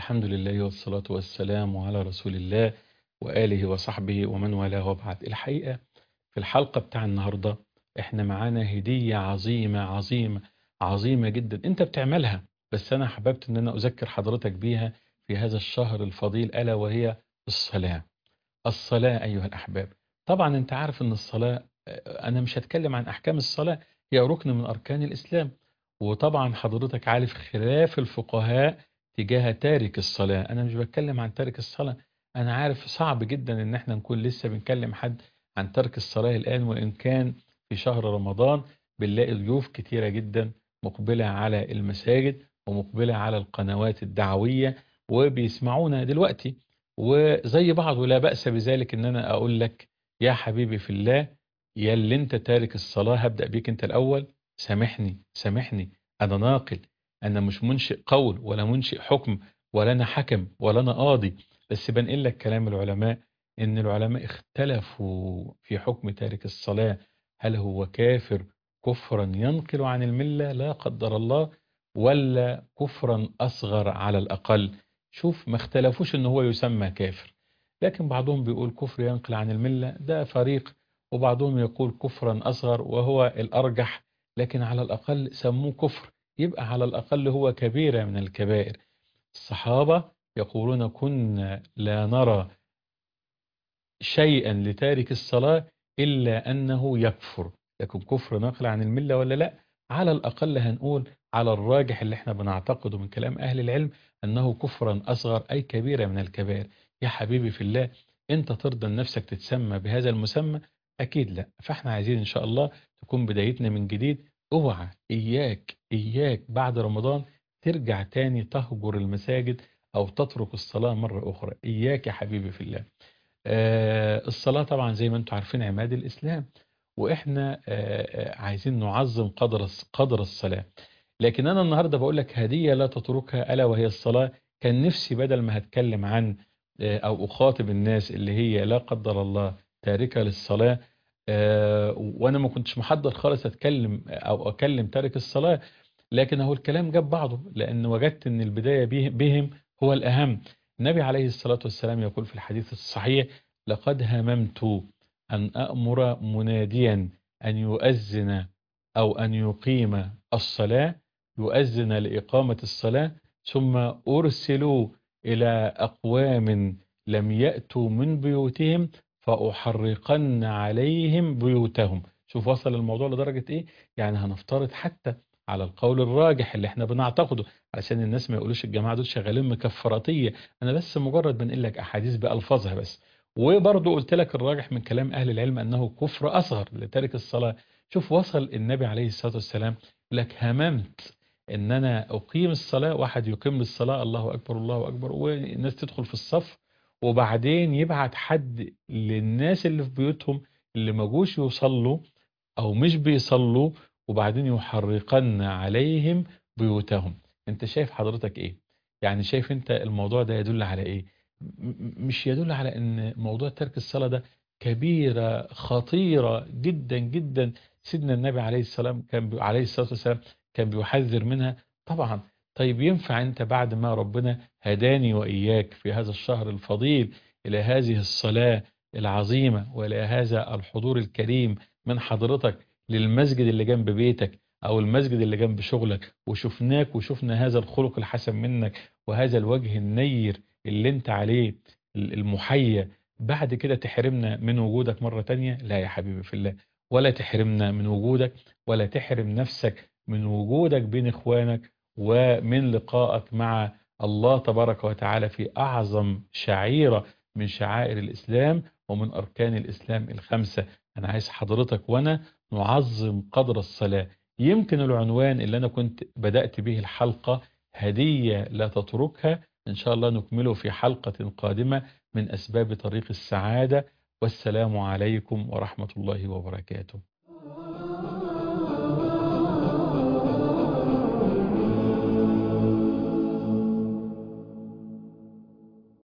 الحمد لله والصلاة والسلام على رسول الله وآله وصحبه ومن والاه وبعد الحقيقة في الحلقة بتاع النهاردة احنا معانا هدية عظيمة عظيمة عظيمة جدا انت بتعملها بس انا حببت ان انا اذكر حضرتك بيها في هذا الشهر الفضيل ألا وهي الصلاة الصلاة أيها الأحباب طبعا انت عارف ان الصلاة انا مش هتكلم عن احكام الصلاة هي ركن من اركان الاسلام وطبعا حضرتك عارف خلاف الفقهاء تجاه تارك الصلاة أنا مش بتكلم عن تارك الصلاة أنا عارف صعب جدا إن احنا نكون لسه بنكلم حد عن ترك الصلاة الآن وإن كان في شهر رمضان بنلاقي ضيوف كتيرة جدا مقبلة على المساجد ومقبلة على القنوات الدعوية وبيسمعونا دلوقتي وزي بعض ولا بأس بذلك إن أنا أقول لك يا حبيبي في الله يا اللي أنت تارك الصلاة هبدأ بيك أنت الأول سامحني سامحني أنا ناقل أنا مش منشئ قول ولا منشئ حكم ولا أنا حكم ولا أنا قاضي بس بنقل لك كلام العلماء إن العلماء اختلفوا في حكم تارك الصلاة هل هو كافر كفرا ينقل عن الملة لا قدر الله ولا كفرا أصغر على الأقل شوف ما اختلفوش إن هو يسمى كافر لكن بعضهم بيقول كفر ينقل عن الملة ده فريق وبعضهم يقول كفرا أصغر وهو الأرجح لكن على الأقل سموه كفر يبقى على الأقل هو كبيرة من الكبائر الصحابة يقولون كنا لا نرى شيئا لتارك الصلاة إلا أنه يكفر لكن كفر نقل عن الملة ولا لا على الأقل هنقول على الراجح اللي احنا بنعتقده من كلام أهل العلم أنه كفرا أصغر أي كبيرة من الكبائر يا حبيبي في الله أنت ترضى نفسك تتسمى بهذا المسمى أكيد لا فاحنا عايزين إن شاء الله تكون بدايتنا من جديد اوعى إياك إياك بعد رمضان ترجع تاني تهجر المساجد أو تترك الصلاة مرة أخرى إياك يا حبيبي في الله آه الصلاة طبعا زي ما انتم عارفين عماد الإسلام وإحنا آه عايزين نعظم قدر قدر الصلاة لكن أنا النهاردة بقول لك هدية لا تتركها ألا وهي الصلاة كان نفسي بدل ما هتكلم عن آه أو أخاطب الناس اللي هي لا قدر الله تاركة للصلاة آه وانا ما كنتش محضر خالص اتكلم او اكلم تارك الصلاة لكن هو الكلام جاب بعضه لان وجدت ان البداية بهم هو الاهم النبي عليه الصلاة والسلام يقول في الحديث الصحيح لقد هممت ان امر مناديا ان يؤذن او ان يقيم الصلاة يؤذن لإقامة الصلاة ثم أرسلوا إلى أقوام لم يأتوا من بيوتهم فأحرقن عليهم بيوتهم شوف وصل الموضوع لدرجة ايه يعني هنفترض حتى على القول الراجح اللي احنا بنعتقده علشان الناس ما يقولوش الجماعة دول شغالين مكفراتية انا بس مجرد بنقل لك احاديث بألفاظها بس وبرضه قلت لك الراجح من كلام اهل العلم انه كفر اصغر لتارك الصلاة شوف وصل النبي عليه الصلاة والسلام لك هممت ان انا اقيم الصلاة واحد يقيم الصلاة الله اكبر الله اكبر والناس تدخل في الصف وبعدين يبعت حد للناس اللي في بيوتهم اللي ما جوش يصلوا او مش بيصلوا وبعدين يحرقن عليهم بيوتهم انت شايف حضرتك ايه يعني شايف انت الموضوع ده يدل على ايه مش يدل على ان موضوع ترك الصلاة ده كبيرة خطيرة جدا جدا سيدنا النبي عليه السلام كان عليه الصلاة والسلام كان بيحذر منها طبعا طيب ينفع انت بعد ما ربنا هداني وإياك في هذا الشهر الفضيل إلى هذه الصلاة العظيمة وإلى هذا الحضور الكريم من حضرتك للمسجد اللي جنب بيتك أو المسجد اللي جنب شغلك وشفناك وشفنا هذا الخلق الحسن منك وهذا الوجه النير اللي انت عليه المحيا بعد كده تحرمنا من وجودك مرة تانية لا يا حبيبي في الله ولا تحرمنا من وجودك ولا تحرم نفسك من وجودك بين إخوانك ومن لقائك مع الله تبارك وتعالى في أعظم شعيرة من شعائر الإسلام ومن أركان الإسلام الخمسة أنا عايز حضرتك وأنا نعظم قدر الصلاة يمكن العنوان اللي أنا كنت بدأت به الحلقة هدية لا تتركها إن شاء الله نكمله في حلقة قادمة من أسباب طريق السعادة والسلام عليكم ورحمة الله وبركاته